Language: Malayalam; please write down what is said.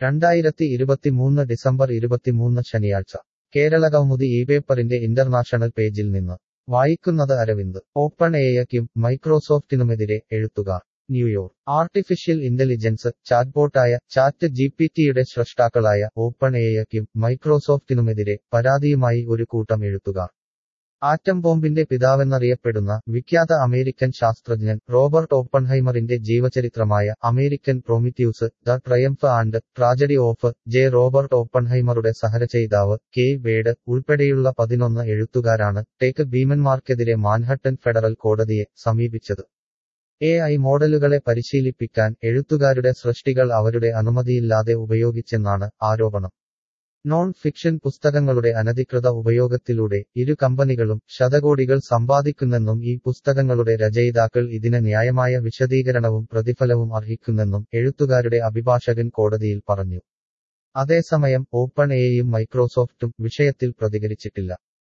രണ്ടായിരത്തി ഇരുപത്തിമൂന്ന് ഡിസംബർ ഇരുപത്തിമൂന്ന് ശനിയാഴ്ച കേരള കൗമുദി ഈ പേപ്പറിന്റെ ഇന്റർനാഷണൽ പേജിൽ നിന്ന് വായിക്കുന്നത് അരവിന്ദ് ഓപ്പൺ എയയ്ക്കും മൈക്രോസോഫ്റ്റിനുമെതിരെ എഴുത്തുകാർ ന്യൂയോർക്ക് ആർട്ടിഫിഷ്യൽ ഇന്റലിജൻസ് ചാറ്റ്ബോട്ടായ ചാറ്റ് ജിപിടിയുടെ സ്രഷ്ടാക്കളായ ഓപ്പൺ എയയ്ക്കും മൈക്രോസോഫ്റ്റിനുമെതിരെ പരാതിയുമായി ഒരു കൂട്ടം എഴുത്തുകാർ ആറ്റം ബോംബിന്റെ പിതാവെന്നറിയപ്പെടുന്ന വിഖ്യാത അമേരിക്കൻ ശാസ്ത്രജ്ഞൻ റോബർട്ട് ഓപ്പൺഹൈമറിന്റെ ജീവചരിത്രമായ American Prometheus the triumph and tragedy of J Robert ഓപ്പൺഹൈമറുടെ സഹരചയിതാവ് കെ വേഡ് ഉൾപ്പെടെയുള്ള പതിനൊന്ന് എഴുത്തുകാരാണ് ടേക്ക് ഭീമന്മാർക്കെതിരെ മാൻഹട്ടൻ ഫെഡറൽ കോടതിയെ സമീപിച്ചത് എ ഐ മോഡലുകളെ പരിശീലിപ്പിക്കാൻ എഴുത്തുകാരുടെ സൃഷ്ടികൾ അവരുടെ അനുമതിയില്ലാതെ ഉപയോഗിച്ചെന്നാണ് ആരോപണം നോൺ ഫിക്ഷൻ പുസ്തകങ്ങളുടെ അനധികൃത ഉപയോഗത്തിലൂടെ ഇരു കമ്പനികളും ശതകോടികൾ സമ്പാദിക്കുന്നെന്നും ഈ പുസ്തകങ്ങളുടെ രചയിതാക്കൾ ഇതിന് ന്യായമായ വിശദീകരണവും പ്രതിഫലവും അർഹിക്കുന്നെന്നും എഴുത്തുകാരുടെ അഭിഭാഷകൻ കോടതിയിൽ പറഞ്ഞു അതേസമയം ഓപ്പൺ എയും മൈക്രോസോഫ്റ്റും വിഷയത്തിൽ പ്രതികരിച്ചിട്ടില്ല